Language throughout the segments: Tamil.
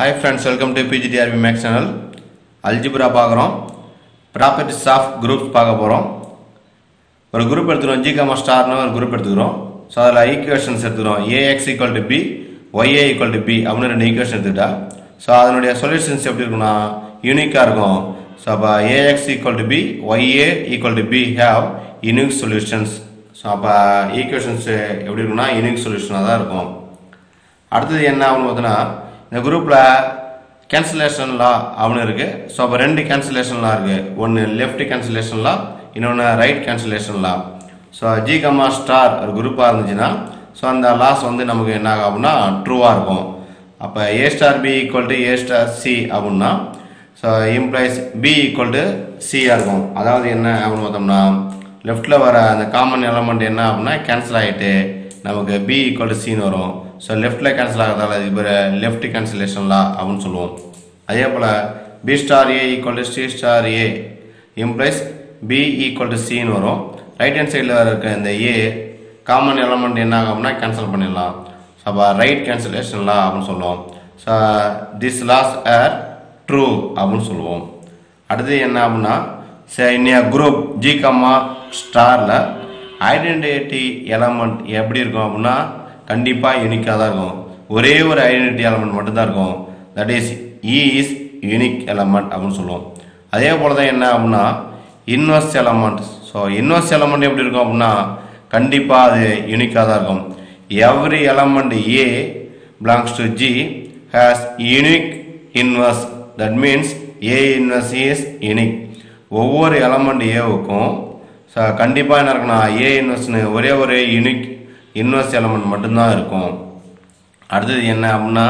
hi friends welcome to PGTRB maths channel algebra பார்க்குறோம் ப்ராப்பர்ட்டிஸ் ஆஃப் குரூப்ஸ் பார்க்க போகிறோம் ஒரு குரூப் எடுத்துக்கிறோம் ஜி கமா ஸ்டார்னு ஒரு குரூப் எடுத்துக்கிறோம் ஸோ அதில் ஈக்குவேஷன்ஸ் எடுத்துக்கிறோம் a x equal to b y a equal to b அப்படின்னு ரெண்டு ஈக்குவேஷன் எடுத்துக்கிட்டா ஸோ அதனுடைய சொல்யூஷன்ஸ் எப்படி இருக்குன்னா யூனிக்காக இருக்கும் ஸோ அப்போ a x equal to b y a equal to b have unique solutions so அப்போ ஈக்குவேஷன்ஸ் எப்படி இருக்குன்னா யூனிக் சொல்யூஷனாக தான் இருக்கும் அடுத்தது என்ன ஆகும்னு பார்த்தோன்னா இந்த குரூப்பில் கேன்சலேஷன் லா அப்படின்னு இருக்குது ஸோ அப்போ ரெண்டு கேன்சலேஷன் லா இருக்குது ஒன்று லெஃப்ட் கேன்சலேஷன் லா இன்னொன்று right cancellation law so G comma star ஒரு குரூப்பாக இருந்துச்சுன்னா ஸோ அந்த லாஸ் வந்து நமக்கு என்ன ஆகும் அப்படின்னா ட்ரூவாக இருக்கும் அப்போ a star b equal to a star c அப்படின்னா so implies b equal to சியாக இருக்கும் அதாவது என்ன அப்படின்னு பார்த்தோம்னா லெஃப்ட்டில் வர அந்த காமன் எலமெண்ட் என்ன அப்படின்னா கேன்சல் ஆகிட்டு நமக்கு பி ஈக்குவல் டு சின்னு வரும் ஸோ லெஃப்ட்டில் கேன்சல் ஆகிறதால இது பேர் லெஃப்ட் கேன்சலேஷன்லா அப்படின்னு சொல்லுவோம் அதே போல் b star a equal to c star a implies b equal to சின்னு வரும் ரைட் ஹேண்ட் சைடில் இருக்க இந்த ஏ காமன் எலமெண்ட் என்ன ஆகும்னா கேன்சல் பண்ணிடலாம் ஸோ அப்போ ரைட் கேன்சலேஷன்லா அப்படின்னு சொல்லுவோம் so this laws are true அப்படின்னு சொல்லுவோம் அடுத்து என்ன அப்படின்னா இன்னைய குரூப் ஜி கம்மா ஸ்டாரில் ஐடென்டிட்டி எலமெண்ட் எப்படி இருக்கும் அப்படின்னா கண்டிப்பாக யூனிக்காக தான் இருக்கும் ஒரே ஒரு ஐடென்டிட்டி எலமெண்ட் மட்டும்தான் இருக்கும் that is e is unique element அப்படின்னு சொல்லுவோம் அதே போல் தான் என்ன அப்படின்னா inverse element so inverse element எப்படி இருக்கும் அப்படின்னா கண்டிப்பாக அது யூனிக்காக தான் இருக்கும் every element a belongs to G has unique inverse that means a inverse is unique ஒவ்வொரு எலமெண்ட் ஏவுக்கும் ஸோ கண்டிப்பாக என்ன இருக்குன்னா ஏ இன்வெர்ஸ்னு ஒரே ஒரு யூனிக் இன்வெர்ஸ் எலமெண்ட் மட்டும்தான் இருக்கும் அடுத்தது என்ன அப்படின்னா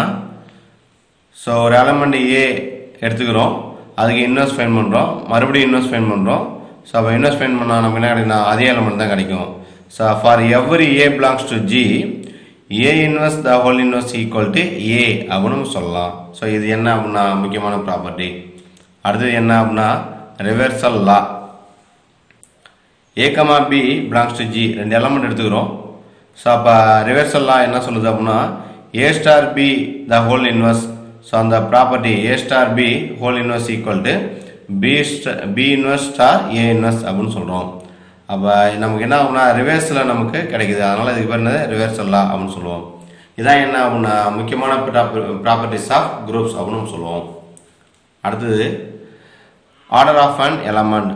ஸோ ஒரு எலமெண்ட் ஏ எடுத்துக்கிறோம் அதுக்கு இன்வெஸ்ட் ஃபைன் பண்ணுறோம் மறுபடியும் இன்வெஸ்ட் ஃபைன் பண்ணுறோம் ஸோ அப்போ இன்வெஸ்ட் ஃபைன் பண்ணால் நமக்கு என்ன கிடைக்குன்னா அதே எலமெண்ட் தான் கிடைக்கும் so for every a belongs to G a inverse the whole inverse equal to a அப்படின்னு நம்ம சொல்லலாம் ஸோ இது என்ன அப்படின்னா முக்கியமான ப்ராப்பர்ட்டி அடுத்தது என்ன அப்படின்னா reversal law a comma b belongs to G ரெண்டு எலமெண்ட் எடுத்துக்கிறோம் ஸோ அப்போ ரிவர்சல் லா என்ன சொல்லுது அப்படின்னா a star b the whole inverse so அந்த property a star b whole inverse equal to b star b inverse star a inverse அப்படின்னு சொல்கிறோம் அப்போ நமக்கு என்ன ஆகும்னா ரிவர்ஸில் நமக்கு கிடைக்குது அதனால் இதுக்கு பேர் என்னது ரிவர்சல் லா அப்படின்னு சொல்லுவோம் இதான் என்ன அப்படின்னா முக்கியமான ப்ராப்பர்ட்டிஸ் ஆஃப் குரூப்ஸ் அப்படின்னு நம்ம சொல்லுவோம் அடுத்தது order of an element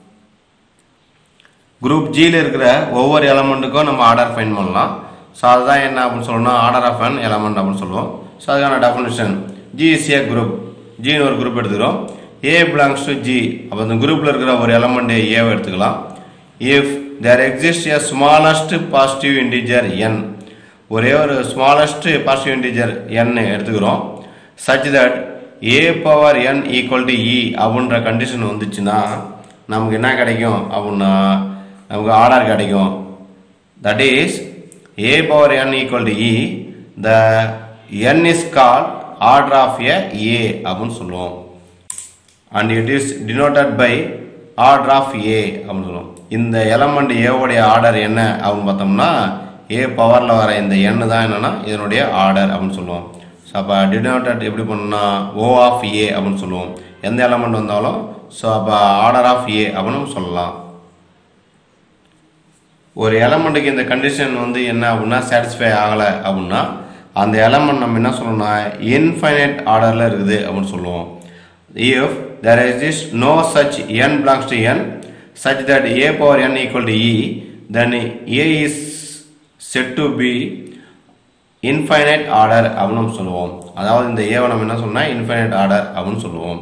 group ஜியில் இருக்கிற ஒவ்வொரு எலமெண்ட்டுக்கும் நம்ம ஆர்டர் ஃபைன் பண்ணலாம் ஸோ அதுதான் என்ன அப்படின்னு சொல்லணும்னா ஆர்டர் ஆஃப் அன் எலமெண்ட் அப்படின்னு சொல்லுவோம் ஸோ அதுக்கான definition G is a group ஜின்னு ஒரு குரூப் எடுத்துக்கிறோம் ஏ பிலாங்ஸ் டு ஜி அப்போ இந்த குரூப்பில் இருக்கிற ஒரு எலமெண்ட் ஏவை எடுத்துக்கலாம் if there exist a smallest positive integer n ஒரே ஒரு ஸ்மாலஸ்ட் பாசிட்டிவ் இன்டிஜர் என் எடுத்துக்கிறோம் such that a power n equal to e அப்படின்ற கண்டிஷன் வந்துச்சுன்னா நமக்கு என்ன கிடைக்கும் அப்படின்னா நமக்கு ஆர்டர் கிடைக்கும் that is a power n equal to e the n is call order of a a அப்படின்னு சொல்லுவோம் and it is denoted by order of a அப்படின்னு சொல்லுவோம் இந்த எலமெண்ட் ஏவுடைய ஆர்டர் என்ன அப்படின்னு பார்த்தோம்னா ஏ பவரில் வர இந்த எண்ணு தான் என்னன்னா இதனுடைய ஆர்டர் அப்படின்னு சொல்லுவோம் ஸோ அப்போ டினோட்டட் எப்படி பண்ணணும்னா ஓ ஆஃப் ஏ அப்படின்னு சொல்லுவோம் எந்த எலமெண்ட் வந்தாலும் ஸோ அப்போ ஆர்டர் ஆஃப் ஏ அப்படின்னு சொல்லலாம் ஒரு எலமெண்ட்டுக்கு இந்த கண்டிஷன் வந்து என்ன அப்படின்னா சாட்டிஸ்ஃபை ஆகலை அப்படின்னா அந்த எலமெண்ட் நம்ம என்ன சொல்லணும்னா இன்ஃபைனைட் ஆர்டரில் இருக்குது அப்படின்னு சொல்லுவோம் if there is no such n belongs to n such that a power n equal to e then a is said to be infinite order அப்படின்னு நம்ம சொல்லுவோம் அதாவது இந்த ஏவை நம்ம என்ன சொன்னா இன்ஃபைனைட் ஆர்டர் அப்படின்னு சொல்லுவோம்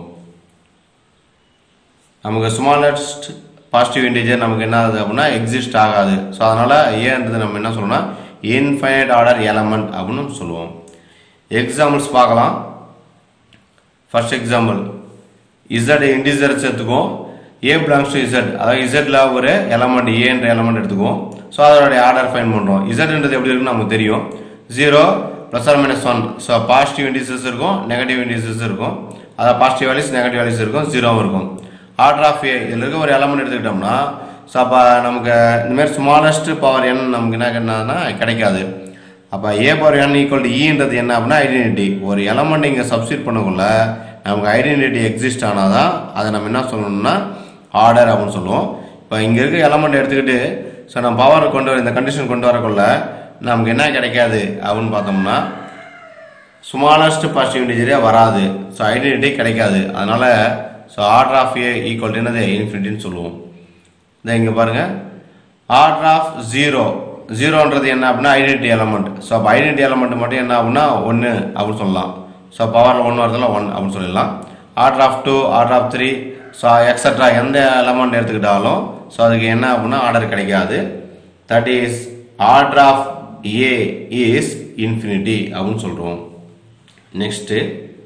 நமக்கு ஸ்மாலஸ்ட் பாசிட்டிவ் இன்டிஜர் நமக்கு என்ன ஆகுது அப்படின்னா எக்ஸிஸ்ட் ஆகாது ஸோ அதனால ஏன்றது நம்ம என்ன சொல்லணும்னா இன்ஃபைனைட் ஆர்டர் எலமெண்ட் அப்படின்னு நம்ம சொல்லுவோம் எக்ஸாம்பிள்ஸ் பார்க்கலாம் ஃபர்ஸ்ட் எக்ஸாம்பிள் இசட் இன்டிஜர்ஸ் எடுத்துக்கும் ஏ பிலாங்ஸ் டு இசட் அதாவது இசட்ல ஒரு எலமெண்ட் ஏன்ற எலமெண்ட் எடுத்துக்குவோம் ஸோ அதோடைய ஆர்டர் ஃபைன் பண்ணுறோம் இசட்ன்றது எப்படி இருக்குன்னு நமக்கு தெரியும் zero plus or minus one so positive indices இருக்கும் நெகட்டிவ் இண்டிசஸ் இருக்கும் அதாவது பாசிட்டிவ் வேல்யூஸ் நெகட்டிவ் வேல்யூஸ் இருக்கும் ஜீரோவும் இருக்கும் ஆர்டர் ஆஃப் ஏ இதில் இருக்க ஒரு எலமெண்ட் எடுத்துக்கிட்டோம்னா ஸோ அப்போ நமக்கு இந்தமாரி ஸ்மாலஸ்ட் பவர் என் நமக்கு என்ன என்னன்னா கிடைக்காது அப்போ a power n equal to ஈன்றது என்ன அப்படின்னா ஐடென்டிட்டி ஒரு எலமெண்ட் இங்கே சப்ஸ்டிட் பண்ணக்குள்ள நமக்கு ஐடென்டிட்டி எக்ஸிஸ்ட் ஆனால் தான் அதை நம்ம என்ன சொல்லணும்னா ஆர்டர் அப்படின்னு சொல்லுவோம் இப்போ இங்கே இருக்க எலமெண்ட் எடுத்துக்கிட்டு ஸோ நம்ம பவர் கொண்டு வர இந்த கண்டிஷன் கொண்டு வரக்குள்ள நமக்கு என்ன கிடைக்காது அப்படின்னு பார்த்தோம்னா ஸ்மாலஸ்ட் பாசிட்டிவ் இன்டிஜரே வராது ஸோ ஐடென்டிட்டி கிடைக்காது அதனால் so order of a equal என்னது இன்ஃபினிட்டின்னு சொல்லுவோம் இதை இங்கே பாருங்கள் ஆர்டர் ஆஃப் ஜீரோ ஜீரோன்றது என்ன அப்படின்னா ஐடென்டிட்டி எலமெண்ட் ஸோ அப்போ ஐடென்டிட்டி எலமெண்ட் மட்டும் என்ன அப்படின்னா ஒன்று அப்படின்னு சொல்லலாம் ஸோ பவரில் ஒன்று வரதுல ஒன் அப்படின்னு சொல்லிடலாம் order of two order of three so extra எந்த எலமெண்ட் எடுத்துக்கிட்டாலும் ஸோ அதுக்கு என்ன அப்படின்னா ஆர்டர் கிடைக்காது that is order of a is infinity அப்படின்னு சொல்கிறோம் next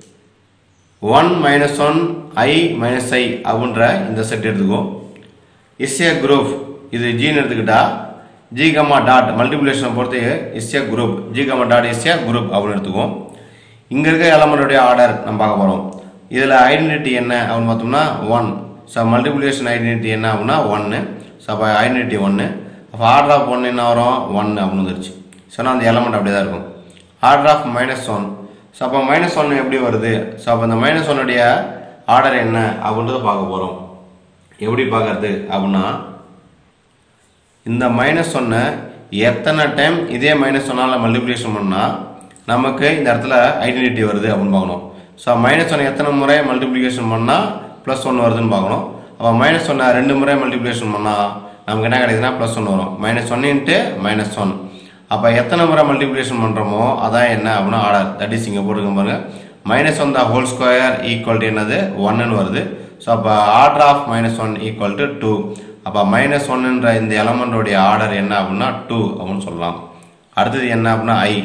one minus one i minus i அப்படின்ற இந்த செட் எடுத்துக்குவோம் இஸ் ஏ குரூப் இது ஜீன் எடுத்துக்கிட்டா ஜி கம்மா டாட் மல்டிபிளேஷனை பொறுத்து is a group G comma dot is a group அப்படின்னு எடுத்துக்குவோம் இங்கே இருக்க எலமெண்ட்டுடைய ஆர்டர் நம்ம பார்க்க போகிறோம் இதில் ஐடென்டிட்டி என்ன அப்படின்னு பார்த்தோம்னா ஒன் ஸோ மல்டிபிளேஷன் ஐடென்டிட்டி என்ன அப்படின்னா ஒன்று ஸோ அப்போ ஐடென்டிட்டி ஒன்று அப்போ ஆர்டர் ஆஃப் ஒன் என்ன வரும் ஒன்று அப்படின்னு வந்துருச்சு ஸோ அந்த எலமெண்ட் அப்படியே தான் இருக்கும் order of minus one so அப்போ மைனஸ் ஒன் எப்படி வருது ஸோ அப்போ இந்த மைனஸ் ஒன்னுடைய ஆர்டர் என்ன அப்படின்றத பார்க்க போகிறோம் எப்படி பார்க்கறது அப்படின்னா இந்த மைனஸ் ஒன்னை எத்தனை டைம் இதே மைனஸ் ஒன்னால் மல்டிப்ளிகேஷன் பண்ணால் நமக்கு இந்த இடத்துல ஐடென்டிட்டி வருது அப்படின்னு பார்க்கணும் ஸோ மைனஸ் ஒன் எத்தனை முறை மல்டிப்ளிகேஷன் பண்ணால் ப்ளஸ் ஒன் வருதுன்னு பார்க்கணும் அப்போ மைனஸ் ஒன்னை ரெண்டு முறை மல்டிப்ளிகேஷன் பண்ணால் நமக்கு என்ன கிடைக்குதுன்னா ப்ளஸ் ஒன் வரும் minus one into minus one அப்போ எத்தனை முறை மல்டிப்ளிகேஷன் பண்ணுறோமோ அதான் என்ன அப்படின்னா ஆர்டர் தட் இஸ் இங்கே போட்டுக்க பாருங்க minus one the whole square equal to என்னது ஒன்னு வருது ஸோ அப்போ order of minus one equal to two அப்போ மைனஸ் ஒன்னுன்ற இந்த எலமெண்டோடைய ஆர்டர் என்ன அப்படின்னா டூ அப்படின்னு சொல்லலாம் அடுத்தது என்ன அப்படின்னா ஐ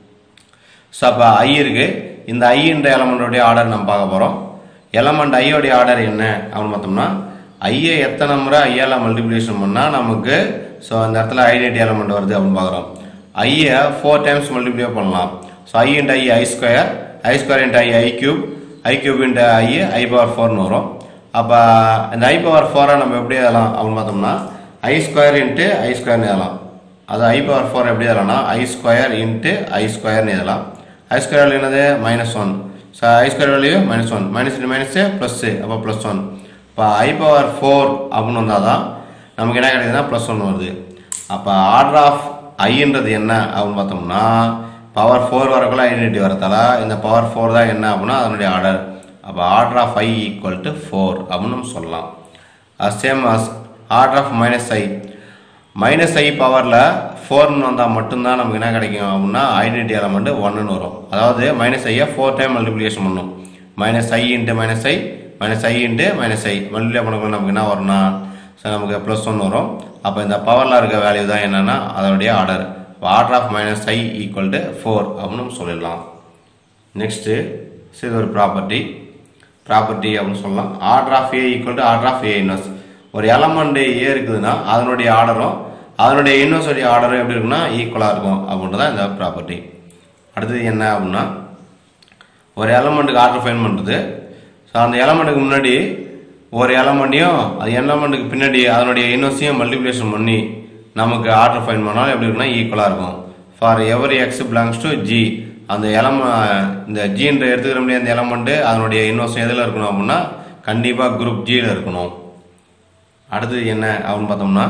ஸோ அப்போ ஐ இருக்கு இந்த ஐன்ற எலமெண்டோடைய ஆர்டர் நம்ம பார்க்க போகிறோம் எலமெண்ட் ஐயோடைய ஆர்டர் என்ன அப்படின்னு பார்த்தோம்னா ஐயை எத்தனை முறை ஐயால் மல்டிப்ளிகேஷன் பண்ணால் நமக்கு ஸோ அந்த இடத்துல ஐடென்டி எலமெண்ட் வருது அப்படின்னு பார்க்குறோம் ஐயை ஃபோர் டைம்ஸ் மல்டிப்ளை பண்ணலாம் so i into i i square i square into i i cube i cube into i i power ஃபோர்னு வரும் அப்போ இந்த ஐ பவர் ஃபோரை நம்ம எப்படி எழுதலாம் அப்படின்னு பார்த்தோம்னா ஐ ஸ்கொயர் இன்ட்டு ஐ ஸ்கொயர்னு எழுதலாம் அது ஐ பவர் ஃபோர் எப்படி எழுதலாம்னா ஐ ஸ்கொயர் இன்ட்டு ஐ ஸ்கொயர்னு எழுதலாம் ஐ ஸ்கொயர் என்னது minus one so i square value minus one minus into minus plus அப்போ ப்ளஸ் ஒன் இப்போ ஐ பவர் ஃபோர் அப்படின்னு வந்தால் தான் நமக்கு என்ன கிடைக்குதுன்னா ப்ளஸ் ஒன் வருது அப்போ ஆர்டர் ஆஃப் ஐன்றது என்ன அப்படின்னு பார்த்தோம்னா பவர் ஃபோர் வரக்குள்ள ஐடென்டிட்டி வரதால இந்த பவர் ஃபோர் தான் என்ன அப்படின்னா அதனுடைய ஆர்டர் அப்போ order of i equal to four அப்படின்னு நம்ம சொல்லலாம் same as order of minus i minus i பவரில் ஃபோர்னு வந்தால் மட்டும்தான் நமக்கு என்ன கிடைக்கும் அப்படின்னா ஐடென்டிட்டி எலமெண்ட் ஒன்றுன்னு வரும் அதாவது மைனஸ் ஐயை ஃபோர் டைம் மல்டிப்ளிகேஷன் பண்ணும் minus i into minus i minus i into minus i multiply பண்ணக்குள்ள நமக்கு என்ன வரும்னா ஸோ நமக்கு ப்ளஸ் ஒன் வரும் அப்போ இந்த பவரில் இருக்க வேல்யூ தான் என்னென்னா அதனுடைய order order of minus i equal to four அப்படின்னு நம்ம சொல்லிடலாம் நெக்ஸ்ட்டு இது ஒரு ப்ராப்பர்ட்டி ப்ராப்பர்ட்டி அப்படின்னு சொல்லலாம் order of a equal to order of a inverse ஒரு எலமெண்ட் ஏ இருக்குதுன்னா அதனுடைய ஆர்டரும் அதனுடைய இன்வர்ஸுடைய ஆர்டரும் எப்படி இருக்குன்னா ஈக்குவலாக இருக்கும் அப்படின்றது தான் இந்த ப்ராப்பர்ட்டி அடுத்தது என்ன அப்படின்னா ஒரு எலமெண்ட்டுக்கு ஆர்டர் ஃபைன் பண்ணுறது ஸோ அந்த எலமெண்ட்டுக்கு முன்னாடி ஒரு எலமெண்ட்டையும் அது எலமெண்ட்டுக்கு பின்னாடி அதனுடைய இன்வர்ஸையும் மல்டிப்ளிகேஷன் பண்ணி நமக்கு ஆர்டர் ஃபைன் பண்ணாலும் எப்படி இருக்குன்னா ஈக்குவலாக இருக்கும் for every x belongs to G அந்த எலம இந்த ஜீன்ற எடுத்துக்கிற முடியாது அந்த எலமெண்ட்டு அதனுடைய இன்வர்ஸ் எதில் இருக்கணும் அப்படின்னா கண்டிப்பாக குரூப் ஜியில் இருக்கணும் அடுத்தது என்ன அப்படின்னு பார்த்தோம்னா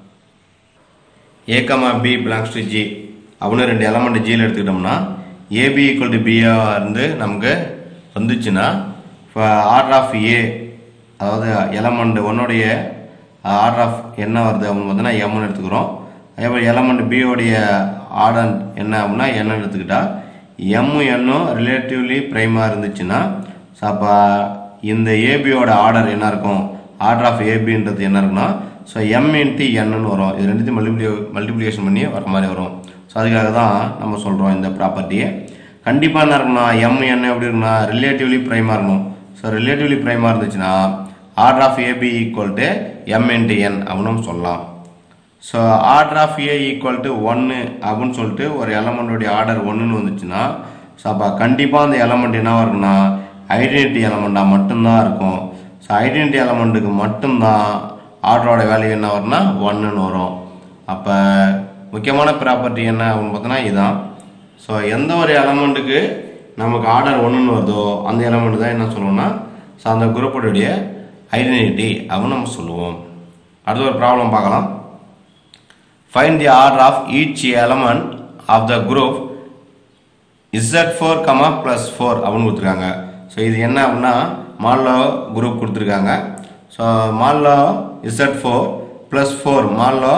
a comma b belongs to G அப்படின்னு ரெண்டு எலமெண்ட் ஜியில் எடுத்துக்கிட்டோம்னா ஏபி ஈக்குவல் டு பியாக இருந்து நமக்கு வந்துச்சுன்னா இப்போ ஆர்டர் ஆஃப் ஏ அதாவது எலமெண்ட் ஒன்னுடைய ஆர்டர் ஆஃப் என்ன வருது அப்படின்னு பார்த்தோன்னா எம்னு எடுத்துக்கிறோம் அதே மாதிரி எலமெண்ட் பியோடைய ஆர்டர் என்ன அப்படின்னா என்னன்னு எடுத்துக்கிட்டா எம்மும் என்னும் ரிலேட்டிவ்லி ப்ரைமாக இருந்துச்சுன்னா ஸோ அப்போ இந்த ஏபியோட ஆர்டர் என்ன இருக்கும் ஆர்டர் ஆஃப் ஏபின்றது என்ன இருக்குன்னா ஸோ எம் இன்ட்டு என்னன்னு வரும் இது ரெண்டுத்தையும் மல்டிப்ளி மல்டிப்ளிகேஷன் பண்ணி வர மாதிரி வரும் ஸோ அதுக்காக தான் நம்ம சொல்கிறோம் இந்த ப்ராப்பர்ட்டியை கண்டிப்பாக என்ன இருக்குன்னா எம் என்ன எப்படி இருக்குன்னா ரிலேட்டிவ்லி ப்ரைமாக இருக்கணும் ஸோ ரிலேட்டிவ்லி ப்ரைமாக இருந்துச்சுன்னா order of a b equal to m into n அப்படின்னு சொல்லலாம் so order of a equal to ஒன்று அப்படின்னு சொல்லிட்டு ஒரு எலமெண்ட்டுடைய ஆர்டர் ஒன்றுன்னு வந்துச்சுன்னா ஸோ அப்போ கண்டிப்பாக அந்த எலமெண்ட் என்னவா இருக்குன்னா ஐடென்டிட்டி எலமெண்ட்டாக மட்டும்தான் இருக்கும் ஸோ ஐடென்டிட்டி எலமெண்ட்டுக்கு மட்டும்தான் ஆர்டரோட வேல்யூ என்ன வரும்னா ஒன்றுன்னு வரும் அப்போ முக்கியமான ப்ராப்பர்ட்டி என்ன அப்படின்னு பார்த்தோன்னா இதுதான் ஸோ எந்த ஒரு எலமெண்ட்டுக்கு நமக்கு ஆர்டர் ஒன்றுன்னு வருதோ அந்த எலமெண்ட் தான் என்ன சொல்லுவோம்னா ஸோ அந்த குரூப்போடைய ஐடென்டிட்டி அப்படின்னு நம்ம சொல்லுவோம் அடுத்த ஒரு ப்ராப்ளம் பார்க்கலாம் find the order of each element of the group Z four comma plus four அப்படின்னு கொடுத்துருக்காங்க ஸோ இது என்ன அப்படின்னா மால்லோ குரூப் கொடுத்துருக்காங்க ஸோ மால்லோ இசட் ஃபோர் ப்ளஸ் ஃபோர் மால்லோ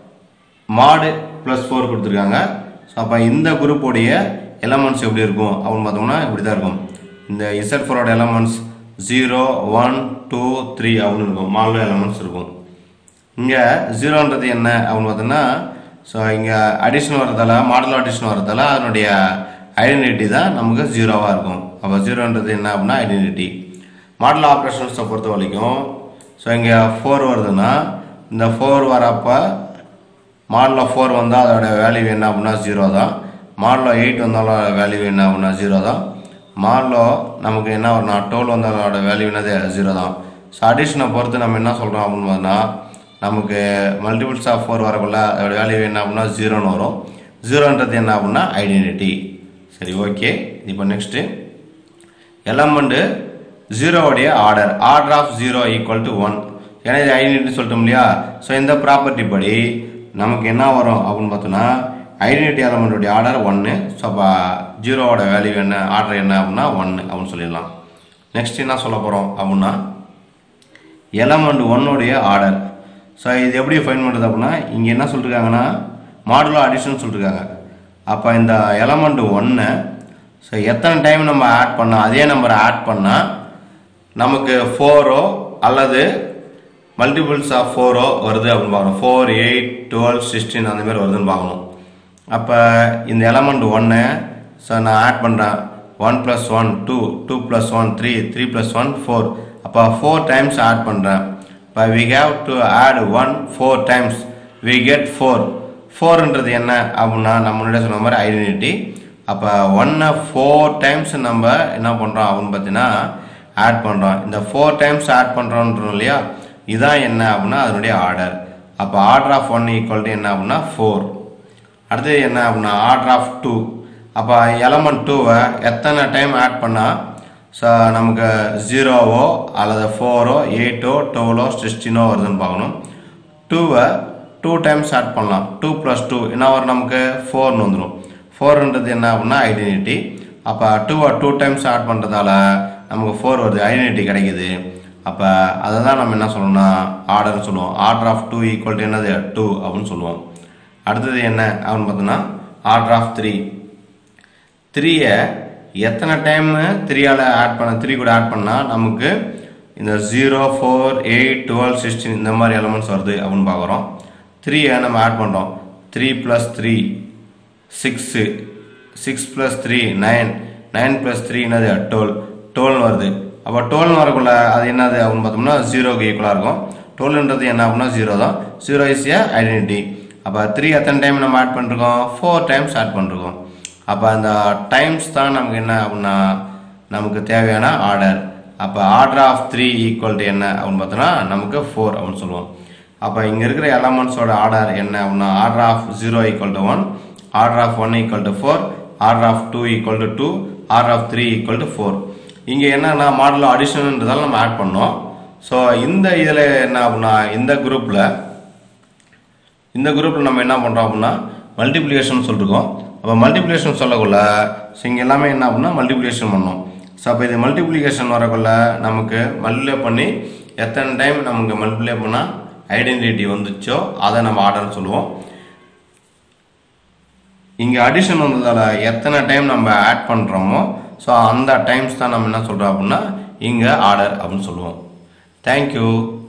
மாடு ப்ளஸ் ஃபோர் கொடுத்துருக்காங்க ஸோ அப்போ இந்த குரூப்போடைய எலமெண்ட்ஸ் எப்படி இருக்கும் அப்படின்னு பார்த்தோம்னா இப்படி தான் இருக்கும் இந்த இசட் ஃபோரோட elements zero one two three அப்படின்னு இருக்கும் மால்லோ எலமெண்ட்ஸ் இருக்கும் இங்கே ஜீரோன்றது என்ன அப்படின்னு பார்த்தோன்னா ஸோ இங்கே அடிஷன் வரதால மாடல் அடிஷன் வரதால அதனுடைய ஐடென்டிட்டி தான் நமக்கு ஜீரோவாக இருக்கும் அப்போ ஜீரோன்றது என்ன அப்படின்னா ஐடென்டிட்டி மாடல் ஆப்ரேஷன்ஸை பொறுத்த வரைக்கும் ஸோ இங்கே ஃபோர் வருதுன்னா இந்த ஃபோர் வரப்போ மாடலில் ஃபோர் வந்தால் அதோட வேல்யூ என்ன அப்படின்னா ஜீரோ தான் மாடலில் எயிட் வந்தாலும் வேல்யூ என்ன அப்படின்னா ஜீரோ தான் மாடலில் நமக்கு என்ன வரும்னா டுவெல் வந்தாலும் அதோட வேல்யூ என்னது ஜீரோ தான் ஸோ அடிஷனை பொறுத்து நம்ம என்ன சொல்கிறோம் அப்படின்னு பார்த்தோன்னா நமக்கு மல்டிபிள்ஸ் ஆஃப் ஃபோர் வரக்குள்ள அதோட வேல்யூ என்ன அப்படின்னா ஜீரோன்னு வரும் ஜீரோன்றது என்ன அப்படின்னா ஐடென்டிட்டி சரி ஓகே இப்போ நெக்ஸ்ட்டு எலமெண்ட்டு ஜீரோவுடைய order order of zero equal to one ஏன்னா இது ஐடென்டிட்டி சொல்லிட்டோம் இல்லையா ஸோ இந்த ப்ராப்பர்ட்டி படி நமக்கு என்ன வரும் அப்படின்னு பார்த்தோன்னா ஐடென்டிட்டி எலமெண்ட்டுடைய ஆர்டர் ஒன்று ஸோ அப்போ ஜீரோவோட வேல்யூ என்ன ஆர்டர் என்ன அப்படின்னா ஒன்று அப்படின்னு சொல்லிடலாம் நெக்ஸ்ட் என்ன சொல்ல போகிறோம் அப்படின்னா எலமெண்ட் ஒன்னுடைய ஆர்டர் ஸோ இது எப்படி ஃபைன் பண்ணுறது அப்படின்னா இங்கே என்ன சொல்லிருக்காங்கன்னா மாடுலோ அடிஷன் சொல்லிருக்காங்க அப்போ இந்த எலமெண்ட் ஒன்று ஸோ எத்தனை டைம் நம்ம ஆட் பண்ணோம் அதே நம்பரை ஆட் பண்ணால் நமக்கு ஃபோரோ அல்லது மல்டிபிள்ஸ் ஆஃப் ஃபோரோ வருது அப்படின்னு பார்க்கணும் ஃபோர் எயிட் டுவெல் சிக்ஸ்டீன் அந்த மாதிரி வருதுன்னு பார்க்கணும் அப்போ இந்த எலமெண்ட் ஒன்று ஸோ நான் ஆட் பண்ணுறேன் one plus one two two plus one three three plus one four அப்போ ஃபோர் டைம்ஸ் ஆட் பண்ணுறேன் இப்போ we have to add one four times we get four ஃபோர்ன்றது என்ன அப்படின்னா நம்ம முன்னாடியே சொன்ன மாதிரி ஐடென்டிட்டி அப்போ ஒன்னை ஃபோர் டைம்ஸ் நம்ம என்ன பண்ணுறோம் அப்படின்னு பார்த்தீங்கன்னா ஆட் பண்ணுறோம் இந்த ஃபோர் டைம்ஸ் ஆட் பண்ணுறோன்றோம் இல்லையா இதான் என்ன அப்படின்னா அதனுடைய ஆர்டர் அப்போ order of one equal to என்ன அப்படின்னா ஃபோர் அடுத்தது என்ன அப்படின்னா ஆர்டர் ஆஃப் டூ அப்போ எலமெண்ட் டூவை எத்தனை டைம் ஆட் பண்ணால் ஸோ நமக்கு ஜீரோவோ அல்லது ஃபோரோ எயிட்டோ டுவெலோ சிக்ஸ்டீனோ வருதுன்னு பார்க்கணும் டூவை டூ டைம்ஸ் ஆட் பண்ணலாம் டூ ப்ளஸ் டூ என்ன வரும் நமக்கு ஃபோர்னு வந்துடும் ஃபோர்ன்றது என்ன அப்படின்னா ஐடென்டிட்டி அப்போ டூவை டூ டைம்ஸ் ஆட் பண்ணுறதால நமக்கு ஃபோர் வருது ஐடென்டிட்டி கிடைக்குது அப்போ அதை தான் நம்ம என்ன சொல்லணும்னா ஆர்டர்னு சொல்லுவோம் order of two equal to என்னது டூ அப்படின்னு சொல்லுவோம் அடுத்தது என்ன அப்படின்னு பார்த்தோன்னா ஆர்டர் ஆஃப் த்ரீ த்ரீயை எத்தனை டைம் த்ரீயால் ஆட் பண்ண த்ரீ கூட ஆட் பண்ணால் நமக்கு இந்த zero four eight twelve sixteen இந்த மாதிரி எலமெண்ட்ஸ் வருது அப்படின்னு பார்க்குறோம் த்ரீயை நம்ம ஆட் பண்ணுறோம் three plus three six six plus three nine nine plus three என்னது டுவெல் டுவெல்னு வருது அப்போ டுவெல் வரக்குள்ள அது என்னது அப்படின்னு பார்த்தோம்னா ஜீரோக்கு ஈக்குவலாக இருக்கும் டுவெல்ன்றது என்ன அப்படின்னா ஜீரோ தான் ஜீரோ இஸ் ஏ ஐடென்டிட்டி அப்போ த்ரீ எத்தனை டைம் நம்ம ஆட் பண்ணிருக்கோம் ஃபோர் டைம்ஸ் ஆட் பண்ணிருக்கோம் அப்போ அந்த டைம்ஸ் தான் நமக்கு என்ன அப்படின்னா நமக்கு தேவையான ஆர்டர் அப்போ order of three equal to என்ன அப்படின்னு பார்த்தோன்னா நமக்கு ஃபோர் அப்படின்னு சொல்லுவோம் அப்போ இங்கே இருக்கிற எலமெண்ட்ஸோட ஆர்டர் என்ன அப்படின்னா order of zero equal to one order of one equal to four order of two equal to two order of three equal to four இங்கே என்னன்னா மாடல் அடிஷன்ன்றதால நம்ம ஆட் பண்ணோம் ஸோ இந்த இதில் என்ன அப்படின்னா இந்த குரூப்பில் இந்த குரூப்பில் நம்ம என்ன பண்ணுறோம் அப்படின்னா மல்டிப்ளிகேஷன் சொல்லிருக்கோம் அப்போ மல்டிப்ளிகேஷன் சொல்லக்குள்ள ஸோ இங்கே எல்லாமே என்ன அப்படின்னா மல்டிப்ளிகேஷன் பண்ணோம் ஸோ அப்போ இது மல்டிப்ளிகேஷன் வரக்குள்ள நமக்கு மல்டிப்ளை பண்ணி எத்தனை டைம் நமக்கு மல்டிப்ளை பண்ணால் ஐடென்டிட்டி வந்துச்சோ அதை நம்ம ஆர்டர்னு சொல்லுவோம் இங்கே அடிஷன் வந்ததால் எத்தனை டைம் நம்ம ஆட் பண்ணுறோமோ ஸோ அந்த டைம்ஸ் தான் நம்ம என்ன சொல்கிறோம் அப்படின்னா இங்கே ஆர்டர் அப்படின்னு சொல்லுவோம் தேங்க்யூ